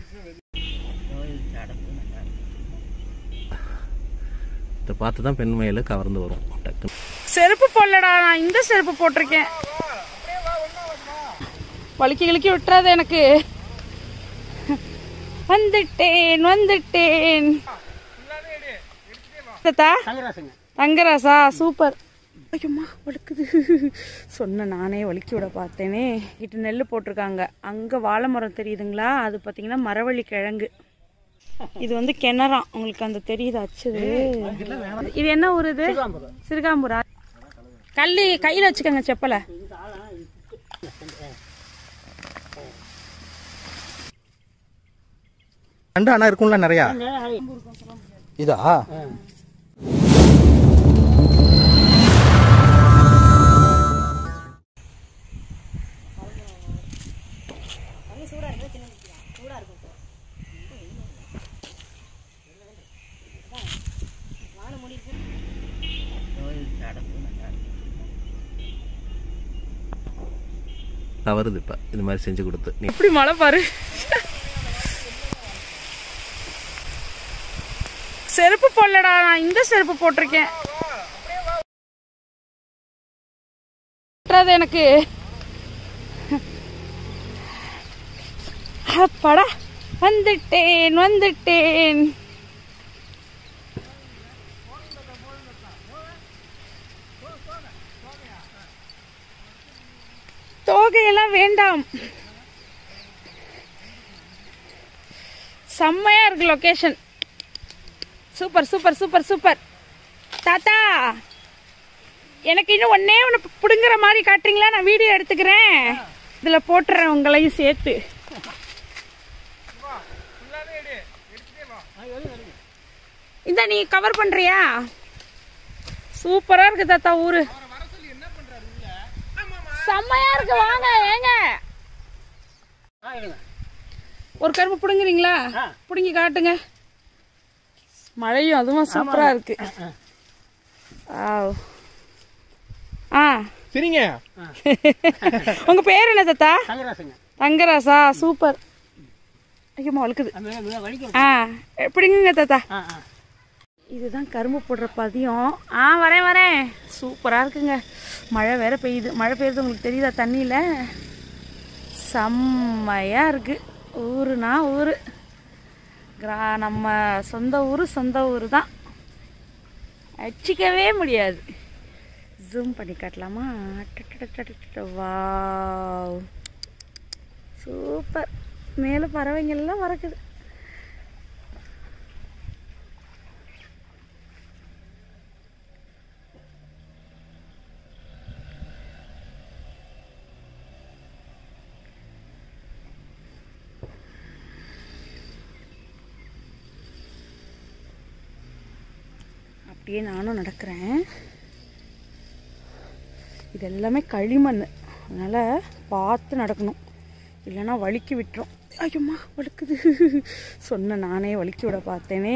இதை பார்த்து தான் பெண் மயில் கவர்ந்து வரும் டக்குன்னு செருப்பு போடலடா நான் இந்த செருப்பு போட்டிருக்கேன் வலிக்கி கிழக்கி விட்டுறாத எனக்கு வந்துட்டேன் வந்துட்டேன் தாத்தா தங்கராசா சூப்பர் ஐயோம்மா வலிக்குது சொன்ன நானே வலிக்கி விட பார்த்தேனே இட்டு நெல் போட்டிருக்காங்க அங்கே வாழை மரம் தெரியுதுங்களா அது பார்த்தீங்கன்னா மரவள்ளி கிழங்கு இது வந்து கிணறாம் உங்களுக்கு அந்த தெரியுது அச்சுது இது என்ன ஊர் இது சிறுகாம்பூரா கல்லி கையில் வச்சுக்கோங்க செப்பலை ரெண்டு அண்ணா இருக்கும்ல நிறையா இதா கவருது இப்போ இது மாதிரி செஞ்சு கொடுத்து நீ எப்படி மழை பாரு செருப்பு போடலடா நான் இந்த செருப்பு போட்டிருக்கேன் விட்டுறாத எனக்கு அப்பாடா வந்துட்டேன் வந்துட்டேன் தோகையெல்லாம் வேண்டாம் செம்மையா இருக்கு location super super super super தாத்தா எனக்கு இன்னும் ஒன்னே ஒன்று பிடுங்குற மாதிரி காட்டுறீங்களா நான் வீடியோ எடுத்துக்கிறேன் இதில் போட்டுறேன் உங்களையும் சேர்த்து இந்த நீ கவர் பண்றியா சூப்பரா இருக்கு தாத்தா ஊரு செம்மையா இருக்கு வாங்க ஏங்க ஒரு கரும்பு பிடுங்குறீங்களா பிடுங்கி காட்டுங்க மழையும் அதுவும் சூப்பரா இருக்கு ஆவ். ஆ சரிங்க உங்க பேர் என்ன தாத்தா தங்கராசா சூப்பர் ஐயம்மா வழுக்குது ஆ எப்படிங்க தாத்தா இதுதான் கரும்பு போடுற பதியம் ஆ வரேன் வரேன் சூப்பராக இருக்குங்க மழை வேற பெய்யுது மழை பெய்யுறது உங்களுக்கு தெரியுதா தண்ணியில் செம்மையாக இருக்கு ஊருனா ஊர் கிரா நம்ம சொந்த ஊர் சொந்த ஊர் தான் அடிச்சிக்கவே முடியாது ஜூம் பண்ணி காட்டலாமா வாவ் சூப்பர் மேலே பறவைங்க எல்லாம் பறக்குது அப்படியே நானும் நடக்கிறேன் இது எல்லாமே களிமண் அதனால் பார்த்து நடக்கணும் இல்லைன்னா வழுக்கி விட்டுரும் ஐயோம்மா வழுக்குது சொன்ன நானே வழுக்கி விட பார்த்தேனே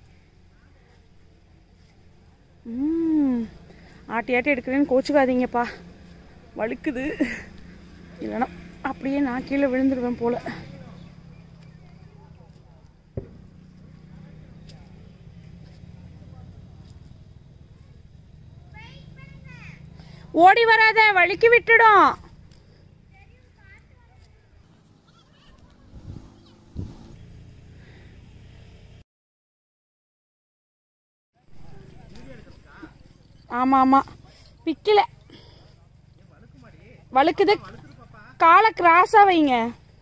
ம் ஆட்டி ஆட்டி எடுக்கிறேன்னு கோச்சுக்காதீங்கப்பா வழுக்குது இல்லைன்னா அப்படியே நான் கீழே விழுந்துருவேன் போல ஓடி வராத வழுக்கி விட்டுடும் ஆமா ஆமா பிக்கல வழுக்குது காலை கிராஸா வைங்க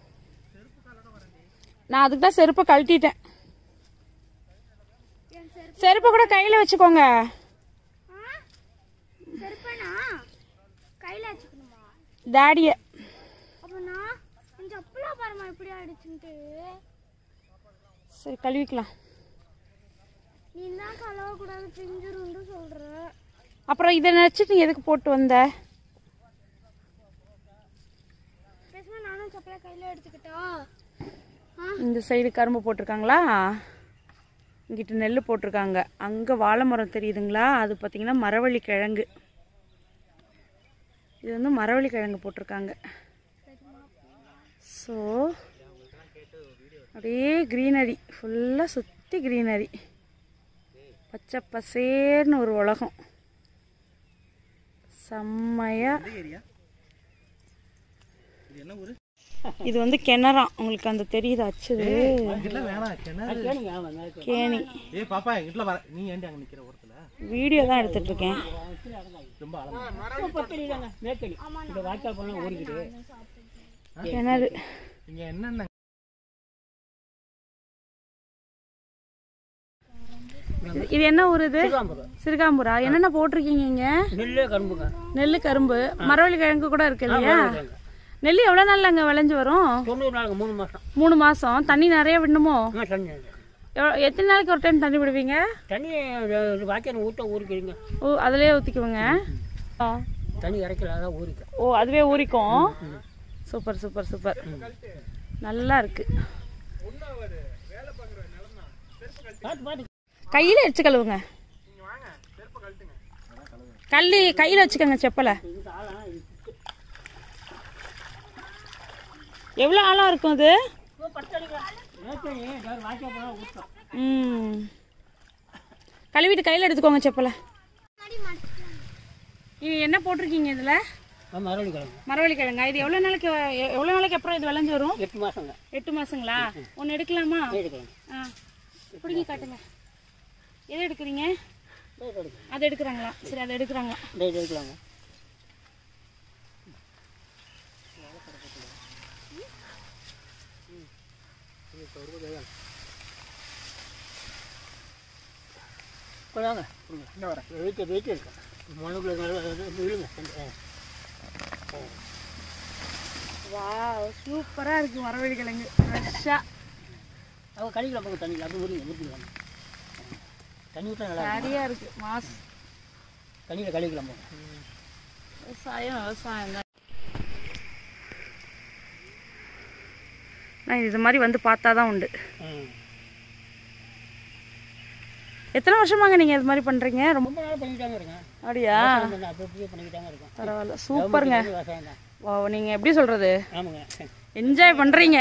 நான் அதுக்கு தான் செருப்பை கழட்டிட்டேன் செருப்பை கூட கையில வச்சுக்கோங்க செருப்பனா கையில வச்சுக்கணுமா டாடிய அப்ப நான் இந்த அப்பளா பாருமா எப்படி ஆயிடுச்சுன்ட்டு சரி கழுவிக்கலாம் நீ தான் கலவ கூடாது பிஞ்சிருன்னு சொல்ற அப்புறம் இதை நினச்சிட்டு நீ எதுக்கு போட்டு வந்த பேசுமா நானும் சப்பலை கையில எடுத்துக்கிட்டா இந்த சைடு கரும்பு போட்டிருக்காங்களா இங்கிட்டு நெல் போட்டிருக்காங்க அங்கே வாழை மரம் தெரியுதுங்களா அது பார்த்தீங்கன்னா மரவள்ளி கிழங்கு இது வந்து மரவள்ளி கிழங்கு போட்டிருக்காங்க ஸோ அப்படியே க்ரீனரி ஃபுல்லாக சுற்றி க்ரீனரி பச்சை பசேர்னு ஒரு உலகம் செம்மையா ஏரியா இது என்ன ஊரு இது வந்து கிணறா உங்களுக்கு அந்த தெரியுது அச்சுது இங்கிட்ட வேணாம் கிணறு கேணி ஏ பாப்பா எங்கிட்ட வர நீ ஏன்டி அங்க நிக்கிற ஓரத்துல வீடியோ தான் எடுத்துட்டு இருக்கேன் ரொம்ப ஆழமா கிணறு இங்க என்னென்ன இது- இது என்ன ஊர் இது சிறுகாம்பூரா என்னென்ன போட்டிருக்கீங்க இங்க நெல்லே கரும்புங்க நெல்லு கரும்பு மரவள்ளி கிழங்கு கூட இருக்கு இல்லையா நெல் எவ்வளோ நாள்ல அங்கே விளைஞ்சு வரும் தொண்ணூறு நாளுங்க மூணு மாதம் மூணு மாசம் தண்ணி நிறைய விடணுமோ ஆ தண்ணி எவ்வளோ- எத்தனை நாளைக்கு ஒரு டைம் தண்ணி விடுவீங்க தண்ணி வாக்கியம் ஊற்ற ஊறிக்கிறீங்க ஓ அதுலயே ஊற்றிக்குவோங்க ஆ. தண்ணி இறக்கல அதான் ஊறிக்கும் ஓ அதுவே ஊறிக்கும் சூப்பர் சூப்பர் சூப்பர் நல்லா இருக்கு பார்த்து பார்த்து கையில வச்சு கழுவுங்க கல்லி கையில வச்சுக்கோங்க செப்பலை எவ்வளோ ஆழம் இருக்கும் அது வாக்கியம் போனால் ஊற்றோம் ம் கழுவிட்டு கையில் எடுத்துக்கோங்க செப்பலை நீங்கள் என்ன போட்டிருக்கீங்க இதில் ஆமாம் அரளி கிழங்கு மரவள்ளி கிழங்கா இது எவ்வளோ நாளைக்கு எ- எவ்வளோ நாளைக்கு அப்புறம் இது விளைஞ்சு வரும் எட்டு மாதங்க எட்டு மாசங்களா ஒன்று எடுக்கலாமா எடுக்கலாம் ஆ பிடிங்க காட்டுங்க எது எடுக்கிறீங்க அதை எடுக்கிறாங்களா சரி அதை எடுக்கிறாங்களா டேட் எடுக்கலாங்க கொண்டாங்க இந்த வரேன் வெயிட் வெயிட் இருக்கு மனுக்குள்ள விழுங்க வா சூப்பராக இருக்குது மரவள்ளி கிழங்கு ஃப்ரெஷ்ஷாக அவங்க கழிக்கலாம் போங்க தண்ணியில் அப்படி ஊறிங்க ஊற்றிக்கலாம் தண்ணி ஊற்றா நல்லா இருக்கும். சரியாக இருக்குது மாஸ் தண்ணியில் கழிக்கலாம் போங்க விவசாயம் விவசாயம் தான் நான் இது மாதிரி வந்து பார்த்தா தான் உண்டு ம் எத்தனை வருஷமாங்க நீங்கள் இது மாதிரி பண்ணுறீங்க ரொம்ப ரொம்ப நாள் பண்ணிக்கிட்டாங்க இருக்கேன் அப்படியா அப்படி அப்படியே பண்ணிக்கிட்டாங்க இருக்கோம் பரவாயில்ல சூப்பருங்க விவசாயம் தான் வா நீங்கள் எப்படி சொல்கிறது ஆமாங்க என்ஜாய் பண்ணுறீங்க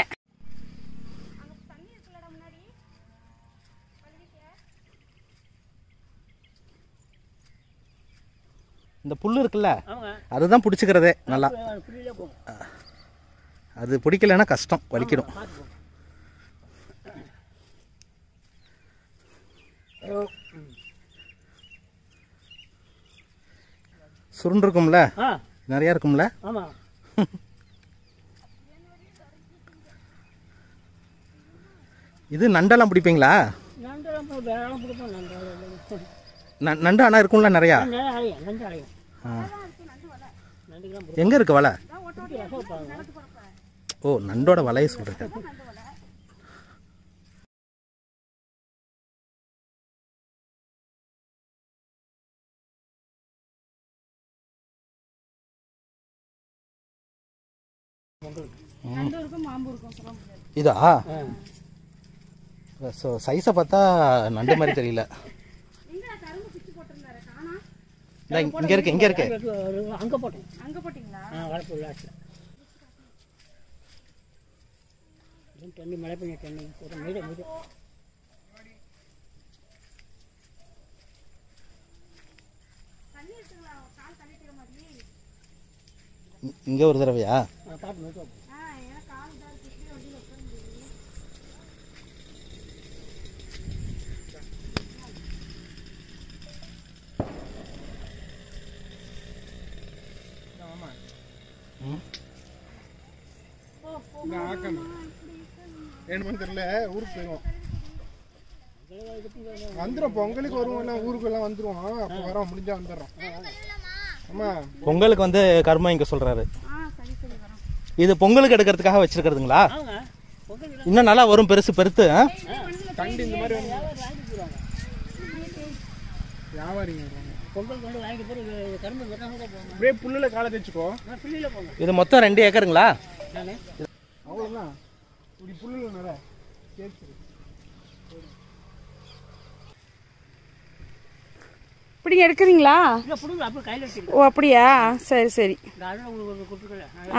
இந்த புல்லு இருக்குல்ல ஆமாங்க அதுதான் பிடிச்சிக்கிறதே நல்லா புள்ளியிலே போங்க அது பிடிக்கலைன்னா கஷ்டம் வலிக்கிடும் பார்த்து போங்க சுருண்டு இருக்கும்ல ஆ நிறையா இருக்கும்ல ஆமாம் இது நண்டெல்லாம் பிடிப்பீங்களா நண்டெல்லாம் போய் வேலைலாம் கொடுப்போம் நண்டு ந- நண்டு ஆனால் இருக்கும்ல நிறையா நண்டு அலையும் நண்டு அலையும் ஆ. நண்டுக்கெல்லாம் எங்கே இருக்கு வலை பிடிச்சி ரசம் வைப்பாங்க ஓ நண்டோட வலையை சொல்கிறேன் நண்டு இருக்கும் மாம்பு இருக்கும் சொல்ல முடியாது இதா ஆ ஸோ சைஸை பார்த்தா நண்டு மாதிரி தெரியல இந்தா இங்க- இங்க இருக்கு இங்க இருக்கு அங்கே போட்டேன் அங்கே போட்டிங்களா ஆ வளர்ப்பு லாஸ்ட்டில் தண்ணி மழை பெய்ய தண்ணி ஒரு மீட மீட இ- இங்க ஒரு தடவையா பார்த்து மட்டும் வேணுமான்னு தெரியல ஊருக்கு போயிடுவோம் வந்துடும் பொங்கலுக்கு வருவோம் எல்லாம் ஊருக்கு எல்லாம் வந்துருவோம் அப்போ வரோம் முடிஞ்சா வந்துடுறோம் ஆமா பொங்கலுக்கு வந்து கருமா இங்க சொல்றாரு ஆ சரி சரி வரோம் இது பொங்கலுக்கு எடுக்கிறதுக்காக வச்சிருக்கிறதுங்களா ஆமாங்க பொங்கல் இன்னும் நல்லா வரும் பெருசு பெருத்து ஆ? தண்டு இந்த மாதிரி வந்து வியாபாரிங்க வருவாங்க. பொங்கல் கொண்டு வாங்கிட்டு போய் கரும்பு வெட்டாம கூட போங்க அப்படியே புல்லுல காலை தைச்சுக்கோ நான் பிள்ளையில போங்க இது மொத்தம் ரெண்டு ஏக்கருங்களா நானே அவ்வளோதான் இப்படி புல்லுல நட கேட்குது இப்படி எடுக்கிறீங்களா இல்லை பிடிங்க அப்படியே கையில் வச்சுருக்கேன் ஓ அப்படியா சரி சரி இந்த அண்ணன் உங்களுக்கு கொடுத்துருக்கல